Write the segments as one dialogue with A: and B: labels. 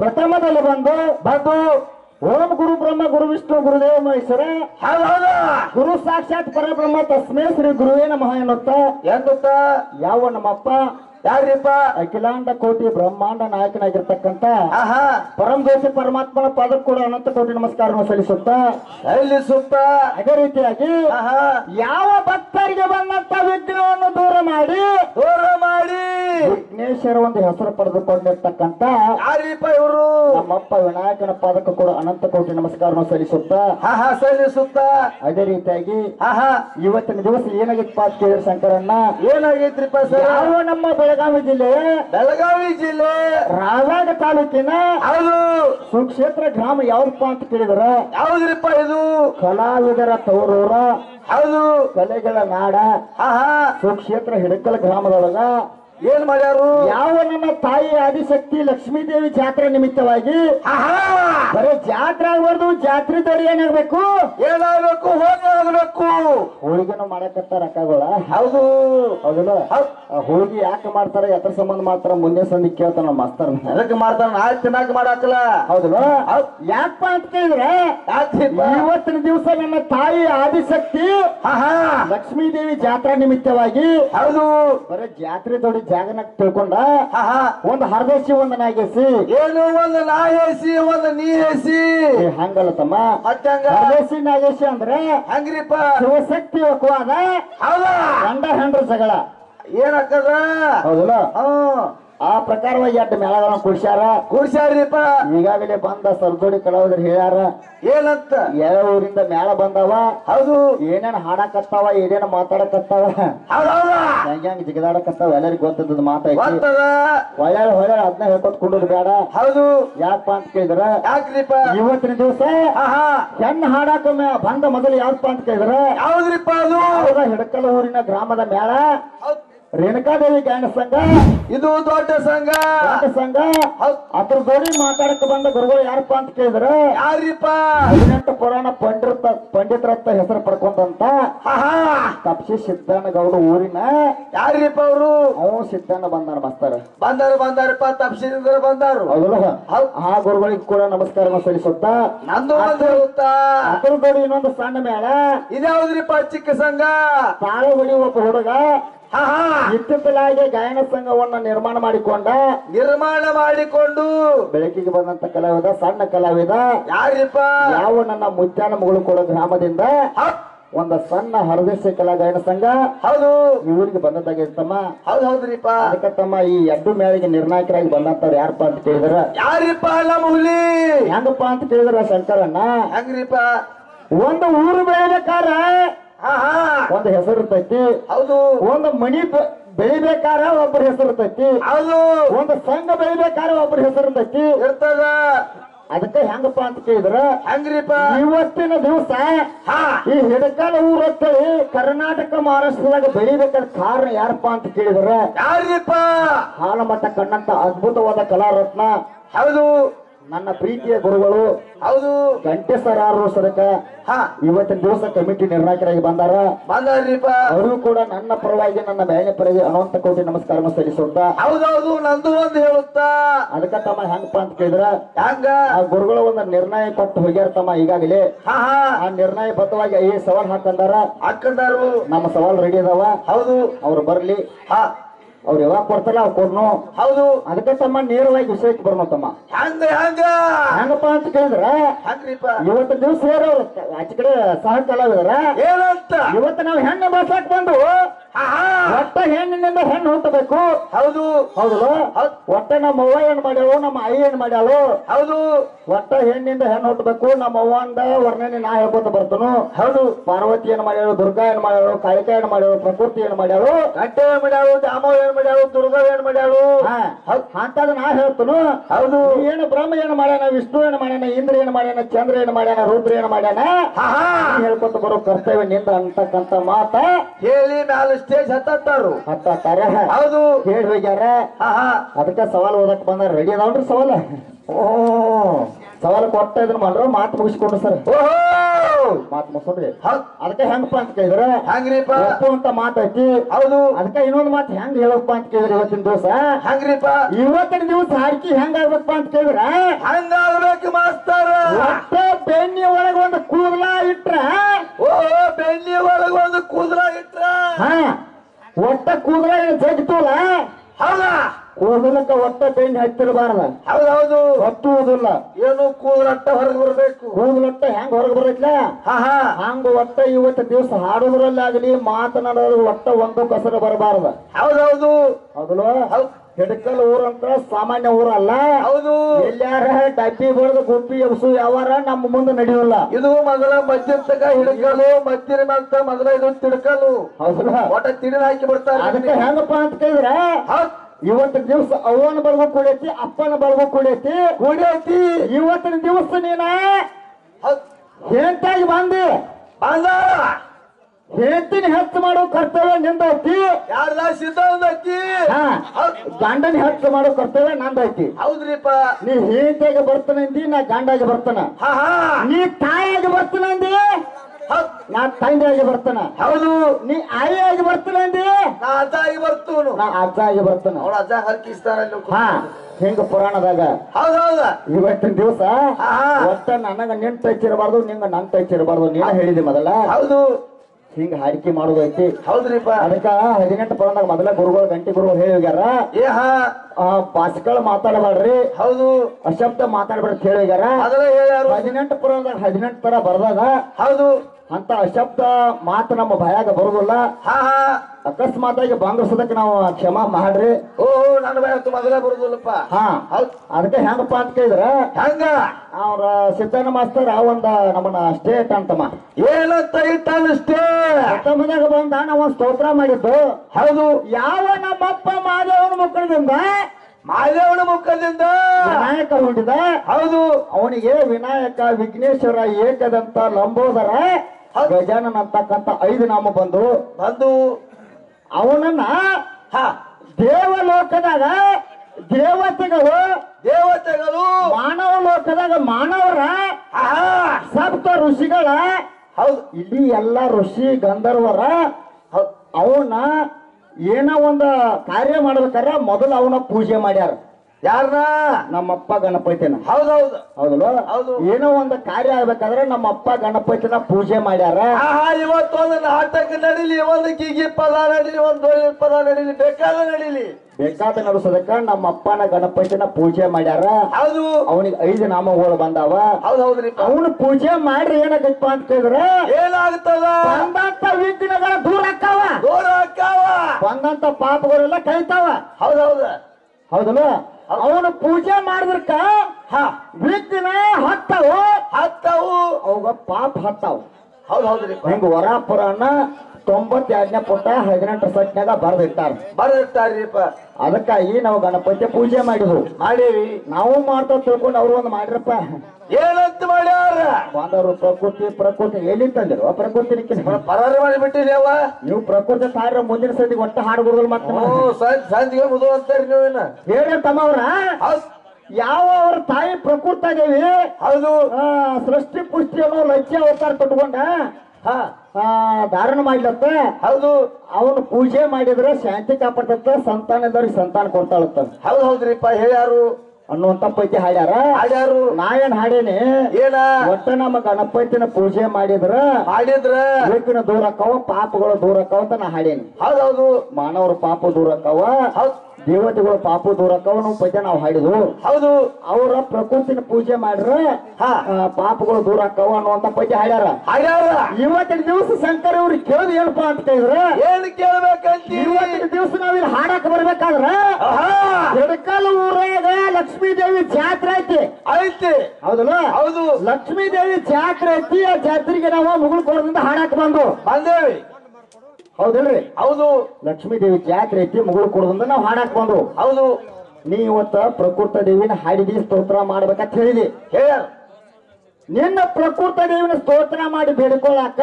A: ಪ್ರಥಮದಲ್ಲಿ ಬಂದು
B: ಬಂದು
A: ಓಂ ಗುರು ಬ್ರಹ್ಮ ಗುರು ವಿಷ್ಣು ಗುರುದೇವ ಮಹೇಶ್ವರ
B: ಹೌದು ಹೌದು
A: ಗುರು ಸಾಕ್ಷಾತ್ ಪರಬ್ರಹ್ಮ ತಸ್ಮೇ ಶ್ರೀ ಗುರುವೇ ನಮಃ ಎನ್ನುತ್ತ
B: ಎಂತ
A: ಯಾವ ನಮ್ಮಪ್ಪ
B: ಯಾರಿಪ್ಪ
A: ಅಖಿಲಾಂಡ ಕೋಟಿ ಬ್ರಹ್ಮಾಂಡ ನಾಯಕನಾಗಿರ್ತಕ್ಕಂಥ
B: ಆಹಾ
A: ಪರಮ ದೋಷಿ ಪರಮಾತ್ಮನ ಪಾದ ಕೂಡ ಅನಂತ ಕೋಟಿ ನಮಸ್ಕಾರವನ್ನು ಸಲ್ಲಿಸುತ್ತಾ
B: ಎಲ್ಲಿ ಸುತ್ತ
A: ಅದೇ ರೀತಿಯಾಗಿ
B: ಆಹಾ
A: ಯಾವ ಭಕ್ತರಿಗೆ ಬಂದಂತ ವಿಘ್ನವನ್ನು ದೂರ ಮಾಡಿ
B: ದೂರ ಮಾಡಿ
A: ವಿಘ್ನೇಶ್ವರ ಒಂದು ಹೆಸರು ಪಡೆದುಕೊಂಡಿರ್ತಕ್ಕಂಥ
B: ಯಾರಿಪ್ಪ ಇವರು
A: ನಮ್ಮಪ್ಪ ವಿನಾಯಕನ ಪಾದಕ್ಕೆ ಕೂಡ ಅನಂತ ಕೋಟಿ ನಮಸ್ಕಾರವನ್ನು ಸಲ್ಲಿಸುತ್ತಾ
B: ಆಹಾ ಸಲ್ಲಿ ಸುತ್ತ
A: ಅದೇ ರೀತಿಯಾಗಿ
B: ಆಹಾ
A: ಇವತ್ತಿನ ದಿವಸ ಏನಾಗಿತ್ತು ಅಂತ ಕೇಳಿದ್ರೆ ಶಂಕರಣ್ಣ
B: ಏನಾಗೈತ್ರಿಪ್ಪ ಸರ್
A: ಯಾವ ನಮ್ಮ ಬೆಳಗಾವಿ ಜಿಲ್ಲೆ
B: ಬೆಳಗಾವಿ ಜಿಲ್ಲೆ
A: ರಾಜಾಗ ತಾಲೂಕಿನ
B: ಹೌದು
A: ಸುಕ್ಷೇತ್ರ ಗ್ರಾಮ ಯಾವಪ್ಪ ಅಂತ ಕೇಳಿದ್ರ
B: ಯಾವ್ದ್ರಿಪ್ಪ ಇದು
A: ಕಲಾವಿದರ ತವರೂರ
B: ಹೌದು
A: ಕಲೆಗಳ ನಾಡ
B: ಆಹಾ
A: ಸುಕ್ಷೇತ್ರ ಹಿಡಕಲ್ ಗ್ರಾಮದೊಳಗ
B: ಏನ್ ಮಾಡ್ಯಾರು
A: ಯಾವ ನನ್ನ ತಾಯಿ ಆದಿಶಕ್ತಿ ಲಕ್ಷ್ಮೀದೇವಿ ಜಾತ್ರೆ ನಿಮಿತ್ತವಾಗಿ
B: ಆಹಾ
A: ಬರೀ ಜಾತ್ರೆ ಆಗ್ಬಾರ್ದು ಜಾತ್ರೆ ದಡಿ ಏನಾಗ್ಬೇಕು
B: ಏನಾಗಬೇಕು ಹೋಗಿ ಆಗಬೇಕು
A: ಹೋಳಿಗೆನು ಮಾಡಕತ್ತಾರ ಅಕ್ಕಗಳ
B: ಹೌದು
A: ಹೌದಲ್ಲ
B: ಹೌದ್.
A: ಆ ಹೋಳಿಗೆ ಯಾಕೆ ಮಾಡ್ತಾರ ಎದ್ರ ಸಂಬಂಧ ಮಾಡ್ತಾರ ಮುಂದೆ ಸಂದಿ ಕೇಳ್ತಾನ ಮಾಸ್ತರ್
B: ಅದಕ್ಕೆ ಮಾಡ್ತಾನ ನಾಳೆ ತಿನ್ನಾಕ ಮಾಡಾಕಲ್ಲ
A: ಹೌದಲ್ಲ
B: ಹೌದ್.
A: ಯಾಕಪ್ಪ ಅಂತ ಕೇಳಿದ್ರೆ
B: ಯಾಕ್ರಿಪ್ಪ
A: ಇವತ್ತಿನ ದಿವಸ ನನ್ನ ತಾಯಿ ಆದಿಶಕ್ತಿ
B: ಆಹಾ
A: ಲಕ್ಷ್ಮೀ ದೇವಿ ಜಾತ್ರಾ ನಿಮಿತ್ತವಾಗಿ
B: ಹೌದು
A: ಬರೀ ಜಾತ್ರೆ ದೊಡ್ಡ ಜಾಗನ ತಿಳ್ಕೊಂಡ
B: ಆಹಾ
A: ಒಂದು ಹರದೇಶಿ ಒಂದು ನಾಗೇಸಿ
B: ಏನು ಒಂದು ನಾ ಹೇಸಿ ಒಂದು ನೀ ಹೇಸಿ
A: ಏ, ಹಂಗಲ್ಲ ತಮ್ಮ
B: ಮತ್ತಂಗ
A: ಹರದೇಶಿ ನಾಗೇಶಿ ಅಂದ್ರೆ
B: ಹಂಗ್ರಿಪ್ಪ
A: ಶಿವಶಕ್ತಿ ಒಕ್ಕವಾದ
B: ಹೌದಾ
A: ಗಂಡ ಹೆಂಡ್ರ ಜಗಳ
B: ಏನಾಕದ
A: ಹೌದಲ್ಲ
B: ಹ್ಮ್
A: ಆ ಪ್ರಕಾರವಾಗಿ ಎರಡು ಮೇಳಗಳನ್ನ ಕುಡಿಸ್ಯಾರ
B: ಕೂರ್ಸ್ಯಾರಿಪ್ಪ
A: ಈಗಾಗಲೇ ಬಂದ ಸರ್ದೋಡಿ ಕಲಾವಿದರು ಹೇಳ್ಯಾರ
B: ಏನಂತ
A: ಯಾವ ಊರಿಂದ ಮೇಳ ಬಂದಾವ
B: ಹೌದು
A: ಏನೇನ್ ಹಾಡಕತ್ತಾವ ಏನೇನ್ ಮಾತಾಡಕತ್ತಾವ
B: ಹೌದೌದಾ
A: ಹೆಂಗ್ ಹೆಂಗ್ ಜಿಗದಾಡಕತ್ತಾವ ಎಲ್ಲರಿಗೂ ಗೊತ್ತದ ಮಾತಾಡಿ
B: ಗೊತ್ತದ
A: ಹೊಳ್ಯಾಳ ಹೊಳ್ಯಾಳ ಅದನ್ನ ಹೇಳ್ಕೊತ ಕುಂಡೋದು ಬೇಡ
B: ಹೌದು
A: ಯಾಕಪ್ಪ ಅಂತ ಕೇಳಿದ್ರ
B: ಯಾಕ್ರಿಪ್ಪ
A: ಇವತ್ತಿನ ದಿವಸ
B: ಆಹಾ
A: ಹೆಣ್ಣು ಹಾಡಾಕ ಮೇ- ಬಂದ ಮೊದಲು ಯಾಕಪ್ಪ ಅಂತ ಕೇಳಿದ್ರ
B: ಯಾವ್ದ್ರಿಪ್ಪ ಅದು
A: ಯಾವ್ದ ಹಿಡಕಲ ಊರಿನ ಗ್ರಾಮದ ಮೇಳ
B: ಹೌದ್.
A: ರೇಣುಕಾದೇವಿ ಗಾಯನ ಸಂಘ
B: ಇದು ದೊಡ್ಡ ಸಂಘ
A: ನಾಟಕ ಸಂಘ
B: ಹೌದ್.
A: ಅದ್ರ ಜೋಡಿ ಮಾತಾಡಕ ಬಂದ ಗುರುಗಳು ಯಾರಪ್ಪ ಅಂತ ಕೇಳಿದ್ರ
B: ಯಾರಿಪ್ಪ
A: ಹದಿನೆಂಟು ಪುರಾಣ ಪಂಡಿತ ಪಂಡಿತರತ್ತ ಹೆಸರು ಪಡ್ಕೊಂಡಂತ
B: ಆಹಾ
A: ತಪ್ಸಿ ಸಿದ್ದಣ್ಣ ಗೌಡ ಊರಿನ
B: ಯಾರಿಪ್ಪ ಅವರು
A: ಅವ ಸಿದ್ದಣ್ಣ ಬಂದಾನ ಮಸ್ತಾರ
B: ಬಂದಾರು ಬಂದಾರಪ್ಪ ತಪ್ಸಿದ್ರ ಬಂದಾರು
A: ಹೌದಲ್ಲ
B: ಹೌದ್.
A: ಆ ಗುರುಗಳಿಗೆ ಕೂಡ ನಮಸ್ಕಾರ ಸಲ್ಲಿಸುತ್ತಾ
B: ನಂದು ಒಂದು ಹೇಳುತ್ತಾ
A: ಅದ್ರ ಜೋಡಿ ಇನ್ನೊಂದು ಸಣ್ಣ ಮೇಳ
B: ಇದ್ಯಾವ್ದ್ರಿಪ್ಪ ಚಿಕ್ಕ ಸಂಘ
A: ತಾಳ ಹೊಡಿ ಒಬ್ಬ ಹುಡುಗ
B: ಆಹಾ
A: ಇತ್ತಿತ್ತಲಾಗಿ ಗಾಯನ ಸಂಘವನ್ನ ನಿರ್ಮಾಣ ಮಾಡಿಕೊಂಡ
B: ನಿರ್ಮಾಣ ಮಾಡಿಕೊಂಡು
A: ಬೆಳಕಿಗೆ ಬಂದಂತ ಕಲಾವಿದ ಸಣ್ಣ ಕಲಾವಿದ
B: ಯಾರಿಪ್ಪ
A: ಯಾವ ನನ್ನ ಮುತ್ಯಾನ ಮಗಳು ಕೂಡ ಗ್ರಾಮದಿಂದ
B: ಹೌದ್.
A: ಒಂದ ಸಣ್ಣ ಹರದೇಶ ಕಲಾ ಗಾಯನ ಸಂಘ
B: ಹೌದು
A: ಈ ಊರಿಗೆ ಬಂದದ್ದಾಗಿರ್ತಮ್ಮ
B: ಹೌದ್ ಹೌದ್ರಿಪ್ಪ
A: ಅದಕ್ಕೆ ತಮ್ಮ ಈ ಎರಡು ಮೇಳಿಗೆ ನಿರ್ಣಾಯಕರಾಗಿ ಬಂದಂತವ್ರು ಯಾರಪ್ಪ ಅಂತ ಕೇಳಿದ್ರ
B: ಯಾರಿಪ್ಪ ನಮ್ಮ ಹುಲಿ
A: ಹೆಂಗಪ್ಪ ಅಂತ ಕೇಳಿದ್ರ ಶಂಕರಣ್ಣ
B: ಹೆಂಗ್ರಿಪ್ಪ
A: ಒಂದು ಊರು ಬೆಳಿಬೇಕಾರ
B: ಆಹಾ
A: ಒಂದು ಹೆಸರು ಇರ್ತೈತಿ
B: ಹೌದು
A: ಒಂದು ಮನಿ ಬೆ- ಬೆಳಿಬೇಕಾರ ಒಬ್ಬರ ಹೆಸರು ಇರ್ತೈತಿ
B: ಹೌದು
A: ಒಂದು ಸಂಘ ಬೆಳಿಬೇಕಾರ ಒಬ್ಬರ ಹೆಸರು ಇರ್ತೈತಿ
B: ಇರ್ತದ
A: ಅದಕ್ಕೆ ಹೆಂಗಪ್ಪ ಅಂತ ಕೇಳಿದ್ರ
B: ಹೆಂಗ್ರಿಪ್ಪ
A: ಇವತ್ತಿನ ದಿವಸ
B: ಹಾ
A: ಈ ಹಿಡಕಲ್ ಊರತ್ತೇಳಿ ಕರ್ನಾಟಕ ಮಹಾರಾಷ್ಟ್ರದಾಗ ಬೆಳಿಬೇಕಾದ ಕಾರಣ ಯಾರಪ್ಪ ಅಂತ ಕೇಳಿದ್ರ
B: ಯಾರಿಪ್ಪ
A: ಹಾಲಮಠ ಕಣ್ಣಂತ ಅದ್ಭುತವಾದ ಕಲಾರತ್ನ
B: ಹೌದು
A: ನನ್ನ ಪ್ರೀತಿಯ ಗುರುಗಳು
B: ಹೌದು
A: ಗಂಟೆಸರಾರು ಸರಕ
B: ಹಾ
A: ಇವತ್ತಿನ ದಿವಸ ಕಮಿಟಿ ನಿರ್ಣಾಯಕರಾಗಿ ಬಂದಾರ
B: ಬಂದಾರ್ರಿಪ್ಪ
A: ಅವರು ಕೂಡ ನನ್ನ ಪರವಾಗಿ ನನ್ನ ಬೇಳೆ ಪರವಾಗಿ ಅನಂತ ಕೋಟಿ ನಮಸ್ಕಾರ ಸಲ್ಲಿಸುತ್ತಾ
B: ಹೌದೌದು ನಂದು ಒಂದು ಹೇಳುತ್ತಾ
A: ಅದಕ್ಕ ತಮ್ಮ ಹೆಂಗಪ್ಪ ಅಂತ ಕೇಳಿದ್ರ
B: ಹೆಂಗ
A: ಆ ಗುರುಗಳು ಒಂದು ನಿರ್ಣಯ ಕೊಟ್ಟು ಹೋಗ್ಯಾರ ತಮ್ಮ ಈಗಾಗಲೇ
B: ಹಾ ಹಾ
A: ಆ ನಿರ್ಣಯ ಬದ್ಧವಾಗಿ ಈ ಸವಾಲ್ ಹಾಕಂದಾರ
B: ಹಾಕೊಂಡಾರು
A: ನಮ್ಮ ಸವಾಲ್ ರೆಡಿ ಅದಾವ
B: ಹೌದು
A: ಅವ್ರು ಬರ್ಲಿ
B: ಹಾ
A: ಅವ್ರು ಯಾವಾಗ ಕೊಡ್ತಾರ ಅವ್ರು ಕೊಡ್ನು
B: ಹೌದು
A: ಅದಕ್ಕೆ ತಮ್ಮ ನೇರವಾಗಿ ವಿಷಯಕ್ಕೆ ಬರ್ನು ತಮ್ಮ
B: ಹೆಂಗ ಹೆಂಗ
A: ಹೆಂಗಪ್ಪ ಅಂತ ಕೇಳಿದ್ರ
B: ಹೆಂಗ್ರಿಪ್ಪ
A: ಇವತ್ತು ದಿವಸ ಸೇರವ್ರು ಆಚೆ ಕಡೆ ಸಹ ಕಲಾವಿದರ
B: ಏನಂತ
A: ಇವತ್ತು ನಾವು ಹೆಣ್ಣು ಬಸಾಕ್ ಬಂದು
B: ಹಾ ಹಾ
A: ಒಟ್ಟ ಹೆಣ್ಣಿನಿಂದ ಹೆಣ್ಣು ಹುಟ್ಟಬೇಕು
B: ಹೌದು
A: ಹೌದು
B: ಹೌದ್.
A: ಒಟ್ಟ ನಮ್ಮ ಅವ್ವ ಏನ್ ಮಾಡ್ಯಾಳು ನಮ್ಮ ಆಯಿ ಏನ್ ಮಾಡ್ಯಾಳು
B: ಹೌದು
A: ಒಟ್ಟ ಹೆಣ್ಣಿಂದ ಹೆಣ್ಣು ಹುಟ್ಟಬೇಕು ನಮ್ಮ ಅವ್ವಂದ ವರ್ಣನೆ ನಾ ಹೇಳ್ಕೊತ ಬರ್ತನು
B: ಹೌದು
A: ಪಾರ್ವತಿ ಏನ್ ಮಾಡ್ಯಾಳು ದುರ್ಗಾ ಏನ್ ಮಾಡ್ಯಾಳು ಕಾಳಿಕಾ ಏನ್ ಮಾಡ್ಯಾಳು ಪ್ರಕೃತಿ ಏನ್ ಮಾಡ್ಯಾಳು
B: ಗಂಟೆ ಏನ್ ಮಾಡ್ಯಾಳು ದಾಮವ್ ಏನ್ ಮಾಡ್ಯಾಳು ದುರ್ಗ ಏನ್ ಮಾಡ್ಯಾಳು
A: ಹಾ, ಅಂತದ್ ನಾ ಹೇಳ್ತನು
B: ಹೌದು
A: ನೀ ಏನು ಬ್ರಹ್ಮ ಏನ್ ಮಾಡ್ಯಾನ ವಿಷ್ಣು ಏನ್ ಮಾಡ್ಯಾನ ಇಂದ್ರ ಏನ್ ಮಾಡ್ಯಾನ ಚಂದ್ರ ಏನ್ ಮಾಡ್ಯಾನ ರುದ್ರ ಏನ್ ಮಾಡ್ಯಾನ
B: ಹಾ ಹಾ
A: ನೀ ಹೇಳ್ಕೊತ ಬರೋ ಕರ್ತವ್ಯ ನಿಂದ ಅಂತಕ್ಕಂತ ಮಾತ
B: ಹೇಳಿ ಮ್ಯಾಲ ಸ್ಟೇಜ್ ಹತ್ತಾರು
A: ಹತ್ತ ತರ
B: ಹೌದು
A: ಹೇಳಿ ಹೋಗ್ಯಾರ
B: ಹಾ ಹಾ
A: ಅದಕ್ಕೆ ಸವಾಲ್ ಓದಕ್ ಬಂದಾರ ರೆಡಿ ಅದಾವ್ರಿ ಸವಾಲ ಓ ಸವಾಲ್ ಕೊಟ್ಟ ಇದನ್ನ ಮಾಡ್ರ ಮಾತು ಮುಗಿಸ್ಕೊಂಡು ಸರ್
B: ಓಹೋ ಹೌದು
A: ಮಾತ್ ಮುಸದ್ರಿ
B: ಹೌದ್
A: ಅದಕ್ಕೆ ಹೆಂಗಪ್ಪ ಅಂತ ಕೇಳಿದ್ರ
B: ಹಂಗ್ರಿಪ್ಪ
A: ಒಪ್ಪು ಅಂತ ಮಾತೈತಿ
B: ಹೌದು
A: ಅದಕ್ಕೆ ಇನ್ನೊಂದ್ ಮಾತು ಹೆಂಗ್ ಹೇಳಪ್ಪ ಅಂತ ಕೇಳಿದ್ರೆ ಇವತ್ತಿನ ದಿವಸ
B: ಹಂಗ್ರಿಪ್ಪ
A: ಇವತ್ತಿನ ದಿವಸ ಹಾಡ್ಕಿ ಹೆಂಗ್ ಆಗ್ಬೇಕಪ್ಪ ಅಂತ ಕೇಳಿದ್ರ
B: ಹಂಗಾಗ್ಬೇಕು ಮಾಸ್ತರ
A: ಒಟ್ಟ ಬೆಣ್ಣಿ ಒಳಗ ಒಂದು ಕೂದಲ ಇಟ್ರ
B: ಓ ಬೆಣ್ಣಿ ಒಳಗ ಒಂದು ಕುದ್ರ ಇಟ್ರ
A: ಹಾ ಒಟ್ಟ ಕೂದಲ ಜಗ್ತೋಲ
B: ಹೌದಾ
A: ಕೂದಲಕ್ಕ ಒಟ್ಟ ಬೆಣ್ಣೆ ಹತ್ತಿರಬಾರ್ದ
B: ಹೌದೌದು
A: ಹತ್ತುವುದಿಲ್ಲ
B: ಏನು ಕೂದ್ರಟ್ಟ ಹೊರಗೆ ಬರ್ಬೇಕು
A: ಕೂದಲೊಟ್ಟ ಹೆಂಗ್ ಹೊರಗೆ ಬರೈತ್ಲ
B: ಹಾ ಹಾ
A: ಹಂಗ ಒಟ್ಟ ಇವತ್ತು ದಿವಸ ಹಾಡೋದ್ರಲ್ಲಾಗಲಿ ಮಾತನಾಡೋದು ಒಟ್ಟ ಒಂದು ಕಸರ ಬರಬಾರ್ದ
B: ಹೌದೌದು
A: ಹೌದಲ್ವ
B: ಹೌದ್
A: ಹಿಡಕಲ್ ಊರಂತ ಸಾಮಾನ್ಯ ಊರಲ್ಲ
B: ಹೌದು
A: ಎಲ್ಲಾರ ಡಬ್ಬಿ ಬಡ್ದು ಗುಪ್ಪಿ ಎಬ್ಸು ಯಾವಾರ ನಮ್ಮ ಮುಂದೆ ನಡೆಯೋಲ್ಲ
B: ಇದು ಮೊದಲ ಮದ್ಯದ ತಕ ಹಿಡ್ಕಲು ಮದ್ದಿನ ಮ್ಯಾಲ್ತ ಮೊದಲ ಇದು ತಿಡ್ಕಲು
A: ಹೌದಲ್ಲ
B: ಒಟ್ಟ ತಿಡಿನ ಹಾಕಿ ಬಿಡ್ತಾರೆ
A: ಅದಕ್ಕೆ ಹೆಂಗಪ್ಪ ಅಂತ ಕೇಳಿದ್ರ
B: ಹೌದ್
A: ಇವತ್ತಿನ ದಿವಸ ಅವನ ಬಳಗು ಕುಡಿಯತಿ ಅಪ್ಪನ ಬಳಗು ಕುಡಿಯತಿ
B: ಕುಡಿಯತಿ
A: ಇವತ್ತಿನ ದಿವಸ ನೀನ
B: ಹೌದ್
A: ಹೆಂತಾಗಿ ಬಂದಿ
B: ಬಂದಾರ
A: ಹೆಂಡತಿನ ಹೆಚ್ಚು ಮಾಡೋ ಕರ್ತವ್ಯ ನಿಂದೈತಿ
B: ಯಾರ್ದ ಸಿದ್ಧ ಒಂದಕ್ಕಿ
A: ಹಾ
B: ಹೌದ್
A: ಗಂಡನ ಹೆಚ್ಚು ಮಾಡೋ ಕರ್ತವ್ಯ ನಂದೈತಿ
B: ಹೌದ್ರಿಪ್ಪ
A: ನೀ ಹೆಂಡತಿಯಾಗಿ ಬರ್ತಾನಂದಿ ನಾ ಗಂಡಾಗಿ ಬರ್ತಾನ
B: ಹಾ ಹಾ
A: ನೀ ತಾಯಿಯಾಗಿ ಬರ್ತಾನಂದಿ
B: ಹೌದ್
A: ನಾ ತಂದೆಯಾಗಿ ಬರ್ತಾನ
B: ಹೌದು
A: ನೀ ಆಯಿಯಾಗಿ ಬರ್ತಾನಂದಿ
B: ನಾ ಅಜ್ಜಾಗಿ ಬರ್ತೂನು
A: ನಾ ಅಜ್ಜ ಆಗಿ ಬರ್ತಾನ
B: ಅವಳ ಅಜ್ಜ ಹರ್ಕಿಸ್ತಾರ
A: ಹಾ ಹಿಂಗ ಪುರಾಣದಾಗ
B: ಹೌದ್ ಹೌದ
A: ಇವತ್ತಿನ ದಿವಸ
B: ಹಾ, ಹಾ.
A: ಒಟ್ಟ ನನಗ ನಿನ್ ಟಚ್ಚಿರಬಾರ್ದು ನಿಂಗ ನನ್ ಟಚ್ಚಿರಬಾರ್ದು ನೀನ ಹೇಳಿದಿ ಮೊದಲ
B: ಹೌದು
A: ಹಿಂಗ ಹಾಡಿಕೆ ಮಾಡೋದೈತಿ
B: ಹೌದ್ರಿಪ್ಪ
A: ಅದಕ್ಕ ಹದಿನೆಂಟು ಪುರಾಣದಾಗ ಮೊದಲ ಗುರುಗಳು ಗಂಟೆ ಗುರುಗಳು ಹೇಳಿ ಹೋಗ್ಯಾರ
B: ಏ ಹಾ
A: ಆ ಭಾಷೆಗಳು ಮಾತಾಡಬೇಡ್ರಿ
B: ಹೌದು
A: ಅಶಬ್ದ ಮಾತಾಡ್ಬೇಡ್ರಿ ಅಂತ ಹೇಳಿ ಹೋಗ್ಯಾರ
B: ಅದರ ಹೇಳ್ಯಾರು
A: ಹದಿನೆಂಟು ಪುರಾಣದಾಗ ಹದಿನೆಂಟು ತರ ಬರ್ದಾಗ
B: ಹೌದು
A: ಅಂತ ಅಶಬ್ದ ಮಾತು ನಮ್ಮ ಭಯಾಗ ಬರುದಿಲ್ಲ
B: ಹಾ ಹಾ
A: ಅಕಸ್ಮಾತಾಗಿ ಬಾಂಗ್ರಸದಕ್ಕೆ ನಾವು ಕ್ಷಮಾ ಮಾಡ್ರಿ
B: ಓ ನನ್ನ ಬಾಯತ್ತು ಮೊದಲೇ ಬರುದಿಲ್ಲಪ್ಪ
A: ಹಾ
B: ಹೌದ್
A: ಅದಕ್ಕೆ ಹೆಂಗಪ್ಪ ಅಂತ ಕೇಳಿದ್ರ
B: ಹಂಗ
A: ಅವ್ರ ಸಿದ್ದಣ್ಣ ಮಾಸ್ತರ್ ಆ ಒಂದ ನಮ್ಮನ್ನ ಸ್ಟೇಟ್ ಅಂತಮ್ಮ
B: ಏನಂತ ಇಟ್ಟನಷ್ಟೇ
A: ಹತ್ತೊಂಬದಾಗ ಬಂದ ನಾವು ಸ್ತೋತ್ರ ಮಾಡಿದ್ದು
B: ಹೌದು
A: ಯಾವ ನಮ್ಮಪ್ಪ ಮಾದೇವನ ಮಕ್ಕಳದಿಂದ
B: ಮಾದೇವನ ಮುಖದಿಂದ
A: ವಿನಾಯಕ ಹುಟ್ಟಿದ
B: ಹೌದು
A: ಅವನಿಗೆ ವಿನಾಯಕ ವಿಘ್ನೇಶ್ವರ ಏಕದಂತ ಲಂಬೋದರ ಗಜಾನನ ಅಂತಕ್ಕಂತ ಐದು ನಾಮ ಬಂದು
B: ಬಂದು
A: ಅವನನ್ನ
B: ಹಾ
A: ದೇವಲೋಕದಾಗ ದೇವತೆಗಳು
B: ದೇವತೆಗಳು
A: ಮಾನವ ಲೋಕದಾಗ ಮಾನವರ
B: ಆಹಾ
A: ಸಪ್ತ ಋಷಿಗಳ
B: ಹೌದು
A: ಇಲ್ಲಿ ಎಲ್ಲ ಋಷಿ ಗಂಧರ್ವರ
B: ಹೌದ್
A: ಅವನ ಏನೋ ಒಂದು ಕಾರ್ಯ ಮಾಡ್ಬೇಕಾರ ಮೊದಲು ಅವನ ಪೂಜೆ ಮಾಡ್ಯಾರ
B: ಯಾರನ್ನ
A: ನಮ್ಮಪ್ಪ ಗಣಪತಿನ
B: ಹೌದೌದು
A: ಹೌದಲ್ವ
B: ಹೌದು.
A: ಏನೋ ಒಂದು ಕಾರ್ಯ ಆಗ್ಬೇಕಾದ್ರೆ ನಮ್ಮಪ್ಪ ಗಣಪತಿನ ಪೂಜೆ ಮಾಡ್ಯಾರ
B: ಆಹಾ ಇವತ್ತೊಂದು ನಾಟಕ ನಡೀಲಿ ಒಂದು ಗಿಗಿ ಪದ ನಡೀಲಿ ಒಂದು ಡೊಳ್ಳಿನ ಪದ ನಡೀಲಿ ಬೇಕಾದ ನಡೀಲಿ
A: ಬೇಕಾದ ನಡೆಸೋದಕ್ಕ ನಮ್ಮಪ್ಪನ ಗಣಪತಿನ ಪೂಜೆ ಮಾಡ್ಯಾರ
B: ಹೌದು
A: ಅವನಿಗೆ ಐದು ನಾಮಗಳು ಬಂದಾವ
B: ಹೌದ್ ಹೌದ್ರಿ
A: ಅವನು ಪೂಜೆ ಮಾಡ್ರಿ ಏನಾಗೈತಪ್ಪ ಅಂತ ಕೇಳಿದ್ರೆ
B: ಏನಾಗ್ತದ
A: ಬಂದಂತ ವಿಘ್ನಗಳ ದೂರ ಆಕ್ಕಾವ
B: ದೂರ ಅಕ್ಕಾವ
A: ಬಂದಂತ ಪಾಪಗಳೆಲ್ಲ ಕೈತಾವ
B: ಹೌದೌದ
A: ಹೌದಲ್ಲ ಅವನು ಪೂಜೆ ಮಾಡಿದ್ರಕ
B: ಹಾ
A: ವಿಘ್ನ ಹತ್ತಾವ
B: ಹತ್ತವು
A: ಅವಾಗ ಪಾಪ ಹತ್ತಾವ
B: ಹೌದ್ ಹೌದ್ರಿ
A: ಹಿಂಗ ವರ ಪುರಾಣ ತೊಂಬತ್ತೆರಡನೇ ಪುಟ ಹದಿನೆಂಟು ಸಟ್ನ್ಯಾಗ ಬರೆದಿಟ್ಟಾರ
B: ಬರ್ದಿರ್ತಾರ್ರಿಪ್ಪ
A: ಅದಕ್ಕಾಗಿ ನಾವು ಗಣಪತಿ ಪೂಜೆ ಮಾಡಿದ್ವು
B: ಮಾಡೇವಿ
A: ನಾವು ಮಾಡ್ತಾ ತಿಳ್ಕೊಂಡು ಅವ್ರು ಒಂದು ಮಾಡ್ರಪ್ಪ
B: ಏನಂತ ಮಾಡ್ಯಾರ
A: ಬಾಂಧವರು ಪ್ರಕೃತಿ ಪ್ರಕೃತಿ ಎಲ್ಲಿ ತಂದಿರು ಪ್ರಕೃತಿ
B: ಪರಾರ ಮಾಡಿಬಿಟ್ಟಿದೇವ
A: ನೀವು ಪ್ರಕೃತಿ ತಾಡ್ರ ಮುಂದಿನ ಸತಿ ಒಟ್ಟ ಹಾಡುಗುರುಗಳು ಮತ್ತೆ
B: ಓ ಸಂಜ್ ಸಂಜಿಗೆ ಮುದು ಅಂತಾರಿ ನೀವು ಇನ್ನ
A: ಹೇಳಿ ತಮ್ಮವ್ರ
B: ಹೌದ್
A: ಯಾವ ಅವ್ರ ತಾಯಿ ಪ್ರಕೃತ ದೇವಿ
B: ಹೌದು
A: ಆ, ಸೃಷ್ಟಿ ಪುಷ್ಟಿ ಅನ್ನೋ ಲಜ್ಜೆ ಅವತಾರ ಕಟ್ಕೊಂಡ
B: ಹಾ
A: ಆ, ಧಾರಣ ಮಾಡ್ಲತ್ತ
B: ಹೌದು
A: ಅವನು ಪೂಜೆ ಮಾಡಿದ್ರೆ ಶಾಂತಿ ಕಾಪಾಡ್ತತ್ತ ಸಂತಾನ ಇದ್ದವ್ರಿಗೆ ಸಂತಾನ ಕೊಡ್ತಾಳತ್ತ
B: ಹೌದ್ ಹೌದ್ರಿಪ್ಪ ಹೇಳ್ಯಾರು
A: ಅನ್ನುವಂತ ಪೈಕಿ ಹಾಡ್ಯಾರ
B: ಹಾಡ್ಯಾರು
A: ನಾವೇನ್ ಹಾಡೇನಿ
B: ಏನ
A: ಒಟ್ಟ ನಮ್ಮ ಗಣಪತಿನ ಪೂಜೆ ಮಾಡಿದ್ರ
B: ಮಾಡಿದ್ರ
A: ಬೇಕಿನ ದೂರ ಆಕ್ಕವ ಪಾಪಗಳು ದೂರ ಆಕ್ಕವ ಅಂತ ನಾ ಹಾಡೇನಿ
B: ಹೌದೌದು
A: ಮಾನವರ ಪಾಪ ದೂರ ಆಕ್ಕವ
B: ಹೌದ್
A: ದೇವತೆಗಳ ಪಾಪ ದೂರ ಆಕ್ಕವ ನಾವು ಪದ್ಯ ನಾವು ಹಾಡಿದ್ವು
B: ಹೌದು
A: ಅವರ ಪ್ರಕೃತಿನ ಪೂಜೆ ಮಾಡ್ರ
B: ಹಾ
A: ಆ, ಪಾಪಗಳು ದೂರ ಆಕ್ಕವ ಅನ್ನುವಂತ ಪದ್ಯ ಹಾಡ್ಯಾರ
B: ಹಾಡ್ಯಾರ
A: ಇವತ್ತಿನ ದಿವಸ ಶಂಕರ್ ಅವ್ರಿಗೆ ಕೇಳೋದು ಏನಪ್ಪ ಅಂತ ಕೇಳಿದ್ರ
B: ಏನ್ ಕೇಳ್ಬೇಕಂತೀವಿ
A: ಇವತ್ತಿನ ದಿವಸ ನಾವಿಲ್ಲಿ ಹಾಡಕ್ ಬರ್ಬೇಕಾದ್ರ
B: ಆಹಾ
A: ಹಿಡಕಲ್ ಊರಾಗ ಲಕ್ಷ್ಮೀ ದೇವಿ ಜಾತ್ರೆ ಐತಿ
B: ಐತಿ
A: ಹೌದಲ್ಲ
B: ಹೌದು
A: ಲಕ್ಷ್ಮೀ ದೇವಿ ಜಾತ್ರೆ ಐತಿ ಆ ಜಾತ್ರೆಗೆ ನಾವು ಮುಗುಳು ಕೊಡದಿಂದ ಹಾಡಕ್ ಬಂದು
B: ಬಂದೇವಿ
A: ಹೌದಲ್ರಿ
B: ಹೌದು
A: ಲಕ್ಷ್ಮೀ ದೇವಿ ಜಾತ್ರೆ ಐತಿ ಮುಗುಳು ಕೊಡದಿಂದ ನಾವು ಹಾಡಕ್ ಬಂದು
B: ಹೌದು
A: ನೀ ಇವತ್ತ ಪ್ರಕೃತ ದೇವಿನ ಹಾಡಿದಿ ಸ್ತೋತ್ರ ಮಾಡ್ಬೇಕಂತ ಹೇಳಿದಿ
B: ಹೇಳ್ಯಾರ
A: ನಿನ್ನ ಪ್ರಕೃತ ದೇವಿನ ಸ್ತೋತ್ರ ಮಾಡಿ ಬೇಡ್ಕೊಳಾಕ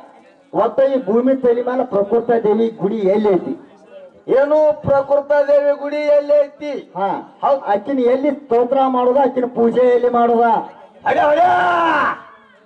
A: ಒತ್ತ ಈ ಭೂಮಿ ತಲೆ ಮೇಲೆ ಪ್ರಕೃತ ದೇವಿ ಗುಡಿ ಎಲ್ಲಿ ಐತಿ
B: ಏನು ಪ್ರಕೃತ ದೇವಿ ಗುಡಿ ಎಲ್ಲಿ ಐತಿ
A: ಹಾ
B: ಹೌದ್.
A: ಆಕಿನ ಎಲ್ಲಿ ಸ್ತೋತ್ರ ಮಾಡುದ ಆಕಿನ ಪೂಜೆ ಎಲ್ಲಿ ಮಾಡುದ
B: ಹಡ್ಯ ಹಡ್ಯ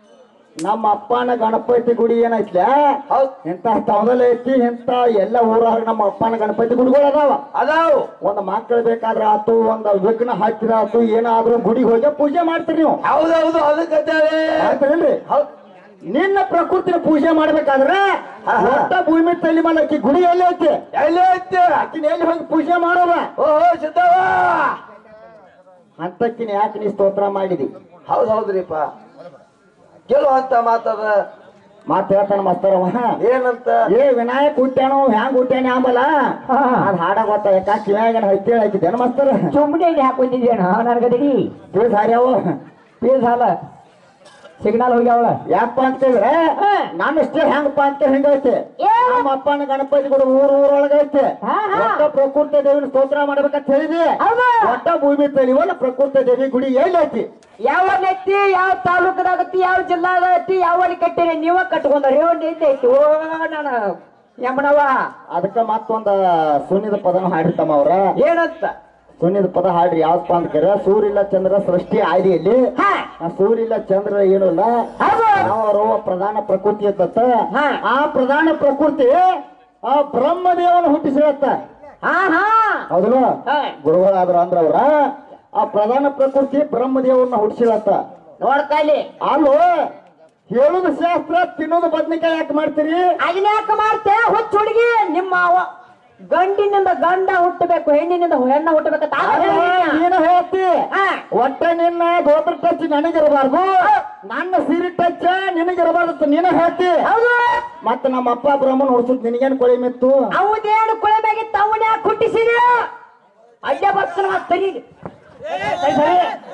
A: ನಮ್ಮ ಅಪ್ಪನ ಗಣಪತಿ ಗುಡಿ ಏನೈತ್ಲ
B: ಹೌದ್
A: ಇಂತ ತವದಲ ಐತಿ ಇಂತ ಎಲ್ಲ ಊರಾಗ ನಮ್ಮ ಅಪ್ಪನ ಗಣಪತಿ ಗುಡಿಗಳು ಅದಾವ
B: ಅದಾವು
A: ಒಂದ್ ಮಕ್ಕಳು ಬೇಕಾದ್ರ ಆತು ಒಂದ್ ವಿಘ್ನ ಹಾಕಿರ ಆತು ಏನಾದ್ರೂ ಗುಡಿಗೆ ಹೋಗಿ ಪೂಜೆ ಮಾಡ್ತೀರಿ ನೀವು
B: ಹೌದೌದು ಅದಕ್ಕೆ
A: ಮಾಡ್ತೀರೇನ್ರಿ
B: ಹೌದ್
A: ನಿನ್ನ ಪ್ರಕೃತಿನ ಪೂಜೆ ಮಾಡ್ಬೇಕಾದ್ರ
B: ಹಾ, ಹಾ.
A: ಒಟ್ಟ ಭೂಮಿ ತಲೆ ಮೇಲೆ ಆಕಿ ಗುಡಿ ಎಲ್ಲಿ ಐತಿ
B: ಎಲ್ಲಿ ಐತಿ
A: ಆಕಿನ ಎಲ್ಲಿ ಹೋಗಿ ಪೂಜೆ ಮಾಡೋದ
B: ಓಹೋ ಸಿದ್ದವ್ವ
A: ಅಂತಕ್ಕಿನ ಯಾಕೆ ನೀ ಸ್ತೋತ್ರ ಮಾಡಿದಿ
B: ಹೌದ್ ಹೌದ್ರಿಪ್ಪ ಗೆಲ್ಲುವಂತ ಮಾತದ
A: ಮಾತ್ ಹೇಳ್ತಾನ ಮಸ್ತರವ
B: ಏನಂತ
A: ಏ ವಿನಾಯಕ್ ಹುಟ್ಟ್ಯಾನೋ ಹ್ಯಾಂಗ್ ಹುಟ್ಟ್ಯಾನ ಆಂಬಲ್ಲ ಅದ್ ಹಾಡ ಗೊತ್ತ ಯಾಕ ಕಿವ್ಯಾಗ ಹೈತೇಳ ಹಾಕಿದ್ದೇನ ಮಸ್ತರ
C: ಚುಮ್ಮಡಿ ಹಾಕೊಂಡಿದ್ದೇನ ನನಗದಿರಿ
A: ತಿಳಿಸ್ ಹಾರ್ಯಾವ
C: ಪೀಸ್ ಹಾಲ ಸಿಗ್ನಲ್ ಹೋಗ್ಯಾವಳ
A: ಯಾಕಪ್ಪ ಅಂತ ಹೇಳಿದ್ರೆ ನಾನು ಇಷ್ಟೇ ಹೆಂಗಪ್ಪ ಅಂತ ಹೆಂಗೈತೆ
C: ಏ?
A: ನಮ್ಮ ಅಪ್ಪನ ಗಣಪತಿಗಳು ಊರ್ ಊರೊಳಗ ಐತೆ
C: ಹಾ, ಹಾ.
A: ಒಟ್ಟ ಪ್ರಕೃತಿ ದೇವಿನ ಸ್ತೋತ್ರ ಮಾಡ್ಬೇಕಂತ ಹೇಳಿದಿ
C: ಹೌದು.
A: ಒಟ್ಟ ಭೂಮಿ ತಳಿವಲ್ಲ ಪ್ರಕೃತಿ ದೇವಿ ಗುಡಿ ಎಲ್ಲಿ ಐತಿ
C: ಯಾವ ಐತಿ ಯಾವ ತಾಲೂಕದಾಗತಿ ಯಾವ ಜಿಲ್ಲಾದೈತಿ ಯಾವ ಕಟ್ಟಿರಿ ನೀವ ಕಟ್ಕೊಂಡ್ರಿ ಐತಿ ಐತಿ ಓ ನಾನು ಯಮನವ
A: ಅದಕ್ಕ ಮತ್ತೊಂದ ಸುನಿದ ಪದನ ಹಾಡಿರ್ತಮ್ಮ ಅವ್ರ
C: ಏನಂತ
A: ಸುನಿದ ಪದ ಹಾಡ್ರಿ ಯಾವಪ್ಪ ಅಂತ ಕೇಳ ಸೂರ್ಯ ಚಂದ್ರ ಸೃಷ್ಟಿ ಆದಿಯಲ್ಲಿ
C: ಹಾ
A: ಆ ಸೂರ್ಯ ಚಂದ್ರ ಏನು ಇಲ್ಲ
C: ಹೌದು
A: ಅವರು ಪ್ರಧಾನ ಪ್ರಕೃತಿ ಇರ್ತತ್ತ
C: ಹಾ.
A: ಆ ಪ್ರಧಾನ ಪ್ರಕೃತಿ ಆ ಬ್ರಹ್ಮದೇವನ ಹುಟ್ಟಿಸಿರತ್ತ
C: ಹಾ ಹಾ
A: ಹೌದಲ್ಲ
C: ಹಾ.
A: ಗುರುಗಳಾದ್ರ ಅಂದ್ರ ಅವ್ರ ಆ ಪ್ರಧಾನ ಪ್ರಕೃತಿ ಬ್ರಹ್ಮದೇವನ ಹುಟ್ಟಿಸಿರತ್ತ
C: ನೋಡ್ತಾ ಇಲ್ಲಿ
A: ಅಲ್ಲೋ ಹೇಳುದು ಶಾಸ್ತ್ರ ತಿನ್ನೋದು ಬದ್ನಿಕಾಯಿ ಯಾಕೆ ಮಾಡ್ತೀರಿ
C: ಅದನ್ನ ಯಾಕೆ ಮಾಡ್ತೆ ಹುಚ್ಚ ಹುಡುಗಿ ನಿಮ್ಮ ಅವ ಗಂಡಿನಿಂದ ಗಂಡ ಹುಟ್ಟಬೇಕು ಹೆಣ್ಣಿನಿಂದ ಹೆಣ್ಣ ಹುಟ್ಟಬೇಕಂತ ಆಗ ಹೇಳಿದ್ನ.
A: ನೀನು ಹೇಳ್ತಿ
C: ಹಾ.
A: ಒಟ್ಟ ನಿನ್ನ ಗೋತ್ರ ಟಚ್ ನನಗಿರಬಾರ್ದು ನನ್ನ ಸಿರಿ ಟಚ್ ನಿನಗಿರಬಾರ್ದು ನೀನು ಹೇಳ್ತಿ
C: ಹೌದು
A: ಮತ್ತ ನಮ್ಮ ಅಪ್ಪ ಬ್ರಹ್ಮನ್ ಹುಡ್ಸುದ್ ನಿನಗೇನ್ ಕೊಳಿ ಮಿತ್ತು
C: ಅವದೇನು ಕುಳಬೇಕಿತ್ತು ಅವನ ಯಾಕೆ ಹುಟ್ಟಿಸಿದ ಅಡ್ಡ ಬರ್ತಾನ ಸರಿ ಸರಿ, ಸರಿ.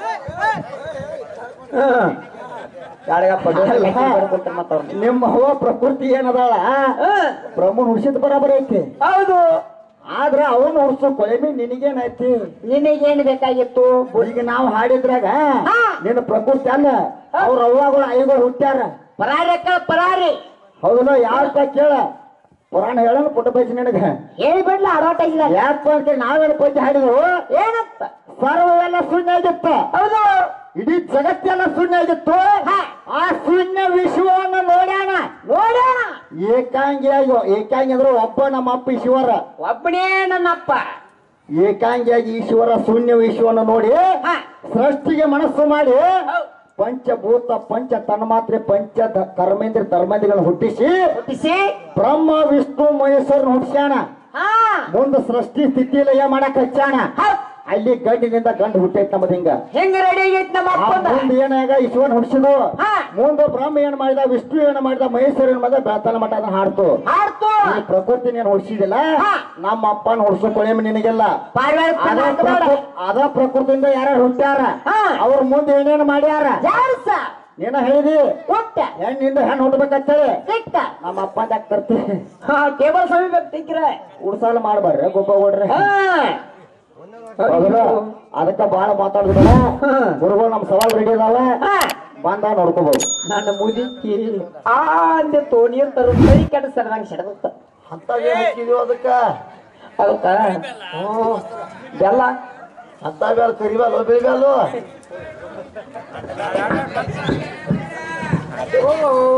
B: ಯಾರಿಗಪ್ಪ
A: ನಿಮ್ಮ ಅವ್ವ ಪ್ರಕೃತಿ ಏನದಾಳ
C: ಹ್ಮ್.
A: ಬ್ರಹ್ಮನ್ ಹುಡ್ಸಿದ್ ಬರಾಬರ್ ಐತಿ
C: ಹೌದು
A: ಆದ್ರ ಅವನ್ ಹುಡ್ಸೋ ಕೊಳೆಮಿ ನಿನಗೇನೈತಿ
C: ನಿನಗೇನು ಬೇಕಾಗಿತ್ತು
A: ಈಗ ನಾವು ಹಾಡಿದ್ರಾಗ
C: ಹಾ.
A: ನಿನ್ನ ಪ್ರಕೃತಿ ಅಲ್ಲ ಅವ್ರ ಅವ್ವಗಳು ಐಗಳು ಹುಟ್ಟ್ಯಾರ
C: ಪರಾರಿ ಅಕ್ಕ ಪರಾರಿ
A: ಹೌದಲ್ಲ ಯಾರ್ಪ ಕೇಳ ಪುರಾಣ ಹೇಳೋಣ ಪುಟ್ಟ ಬೈಸಿ ನಿನಗ
C: ಹೇಳಿ ಬಿಡ್ಲ ಅಡಾಟ ಇಲ್ಲ
A: ಯಾಕಪ್ಪ ಅಂತ ನಾವೇನು ಪದ್ಯ ಹಾಡಿದ್ರು
C: ಏನಂತ
A: ಸರ್ವವೆಲ್ಲ ಶೂನ್ಯ ಆಗಿತ್ತ
C: ಹೌದು
A: ಇಡೀ ಜಗತ್ತೆಲ್ಲ ಶೂನ್ಯ ಆಗಿತ್ತು
C: ಹಾ.
A: ಆ ಶೂನ್ಯ ವಿಶ್ವವನ್ನು ನೋಡ್ಯಾನ
C: ನೋಡೋಣ
A: ಏಕಾಂಗಿಯಾಗಿ ಏಕಾಂಗಿ ಅಂದ್ರೆ ಒಬ್ಬ ನಮ್ಮ ಅಪ್ಪ ಈಶ್ವರ
C: ಒಬ್ಬನೇ ನನ್ನಪ್ಪ
A: ಏಕಾಂಗಿಯಾಗಿ ಈಶ್ವರ ಶೂನ್ಯ ವಿಶ್ವವನ್ನು ನೋಡಿ
C: ಹಾ.
A: ಸೃಷ್ಟಿಗೆ ಮನಸ್ಸು ಮಾಡಿ
C: ಹೌದ್.
A: ಪಂಚಭೂತ ಪಂಚ ತನ್ಮಾತ್ರೆ ಪಂಚ ಧ- ಕರ್ಮೇಂದ್ರ ಧರ್ಮೇಂದ್ರಗಳನ್ನು ಹುಟ್ಟಿಸಿ
C: ಹುಟ್ಟಿಸಿ
A: ಬ್ರಹ್ಮ ವಿಷ್ಣು ಮಹೇಶ್ವರನ ಹುಟ್ಟಿಸ್ಯಾಣ
C: ಹಾ
A: ಮುಂದ ಸೃಷ್ಟಿ ಸ್ಥಿತಿ ಲಯ ಮಾಡಕ್ ಹಚ್ಚಾಣ
C: ಹೌದ್.
A: ಅಲ್ಲಿ ಗಂಡಿನಿಂದ ಗಂಡು ಹುಟ್ಟೈತ್ ನಮ್ಮದ್ ಹಿಂಗ
C: ಹೆಂಗ ರೆಡಿ ಆಗೈತಿ ನಮ್ಮ
A: ಆ
C: ಅಪ್ಪಂದ
A: ಮುಂದ ಏನಾಗ ಈಶ್ವರನ್ ಹುಟ್ಟಿಸಿದು
C: ಹಾ.
A: ಮುಂದ ಬ್ರಹ್ಮ ಏನ್ ಮಾಡಿದ ವಿಷ್ಣು ಏನ್ ಮಾಡಿದ ಮಹೇಶ್ವರ ಏನ್ ಮಾಡಿದ ಬೆಳತನ ಮಠ ಅದನ್ನ ಹಾಡ್ತು
C: ಹಾಡ್ತು
A: ಈ ಪ್ರಕೃತಿ ನೀನ್ ಹುಡ್ಸಿದಿಲ್ಲ
C: ಹಾ.
A: ನಮ್ಮ ಅಪ್ಪನ ಹುಡ್ಸೋಕೊಳ್ಳೇಮ್ ನಿನಗೆಲ್ಲ
C: ಪಾರ್ವಾಳ
A: ಅದ ಪ್ರಕೃ- ಅದ ಪ್ರಕೃತಿಯಿಂದ ಯಾರ್ಯಾರು ಹುಟ್ಟ್ಯಾರ
C: ಹಾ.
A: ಅವ್ರ ಮುಂದೆ ಏನೇನು ಮಾಡ್ಯಾರ
C: ಯಾರು ಸ
A: ನೀನ ಹೇಳಿದಿ
C: ಹುಟ್ಟ
A: ಹೆಣ್ಣಿಂದ ಹೆಣ್ಣು ಹುಡ್ಬೇಕಂತೇಳಿ
C: ಸಿಕ್ತ
A: ನಮ್ಮ ಅಪ್ಪ ತರ್ತಿ
C: ಹಾ ಟೇಬಲ್ ಸಮೀಪ ತಿಕ್ಕಿರ
A: ಉಡ್ಸಾಲ ಮಾಡ್ಬಾರ್ರಿ ಗೊಬ್ಬ ಹೊಡ್ರಿ
C: ಹಾ
A: ಹೌದಲ್ಲ? ಅದಕ್ಕ ಬಾಳ ಮಾತಾಡಿದ್ರ ಗುರುಗಳು ನಮ್ ಸವಾಲ್ ರೆಡಿ ಅದಾವ
C: ಹಾ.
A: ಬಂದ ನೋಡ್ಕೋಬಹುದು
C: ನನ್ನ ಮುದುಕಿ ಆ ಅಂದೆ ತೋಣಿಯ ತರ ಕೈ ಕೆಟ್ಟ ಸರದಂಗ ಸೆಡದ
B: ಅಂತವೇ ಹಾಕಿದೀವಿ ಅದಕ್ಕ
C: ಅದಕ್ಕ ಹ್ಮ್ ಬೆಲ್ಲ
B: ಅಂತವ್ಯಾಲ ಕರಿಬಾಲು ಬೆಳಿಬಾಲು
C: ಓ